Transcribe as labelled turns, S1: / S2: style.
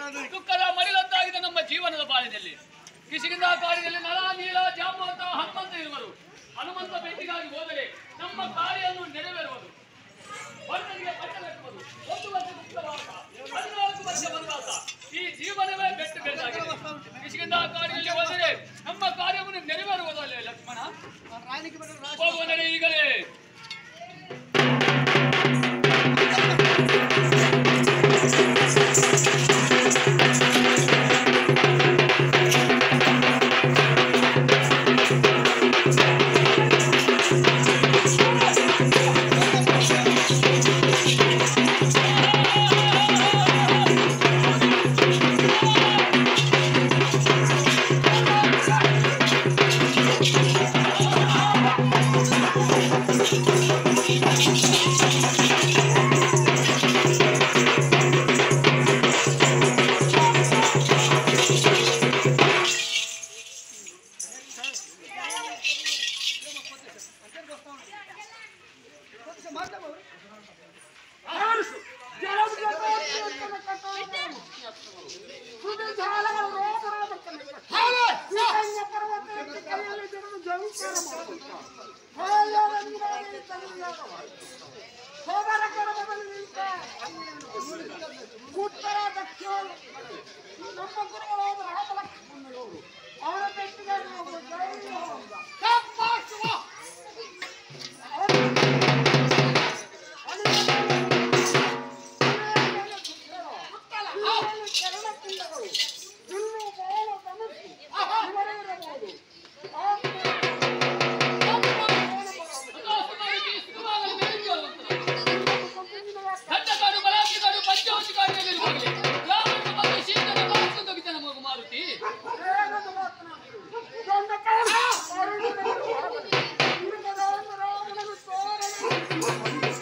S1: ದುಃಖದ ಮಡಿಲಂತಾಗಿದೆ ನಮ್ಮ ಜೀವನದ ಬಾಳಿನಲ್ಲಿ ಕಿಸಿಗಿಂದ ಕಾರ್ಯದಲ್ಲಿ ನಳ ನೀಲ ಜಾಂಬವಂತ ಹನುಮಂತ ಇರುವರು ಹನುಮಂತ ಭೇಟಿಗಾಗಿ ಹೋದರೆ ನಮ್ಮ ಕಾರ್ಯವನ್ನು ನೆರವೇರುವುದು ಭಕ್ತರಿಗೆ ಪಟ್ಟ ಕಟ್ಟುವುದು ಒಂದು ವರ್ಷ ಮುಕ್ತವಾಸ ಹದಿನಾಲ್ಕು ವರ್ಷ ವನವಾಸ ಈ ಜೀವನವೇ ಬೆಟ್ಟು ಬೆಟ್ಟಾಗಿದೆ ಕಿಸಿಗಿಂದ ಕಾರ್ಯದಲ್ಲಿ ಹೋದರೆ ನಮ್ಮ ಕಾರ್ಯವನ್ನು ನೆರವೇರುವುದಲ್ಲೇ ಲಕ್ಷ್ಮಣ ಹೋಗುವ ನಡೆ ಈಗಲೇ
S2: ಉತ್ತರ ದಕ್ಷಿಣ ನಮ್ಮ ಗುರುಗಳಾದ ರಾಮಲಕ್ಷ್ಮಣರು ಅವರ ಬೆಟ್ಟಿಗೆ ನಾವು ಧೈರ್ಯ ತಪ್ಪಾಸುವ
S1: ದಂಡಕಾಡು ಬಲಾಕಿಗಾಡು ಪಂಚವಟಿಗಾಡಿಯಲ್ಲಿರುವಾಗಲೇ ರಾವಣನ ಬಗ್ಗೆ ಶೀಘ್ರ ಬಾರಿಸಿಕೊಂಡು ಹೋಗಿದ್ದ ನಮ್ಮ ಮಾರುತಿ
S2: ಮಾರುತಿ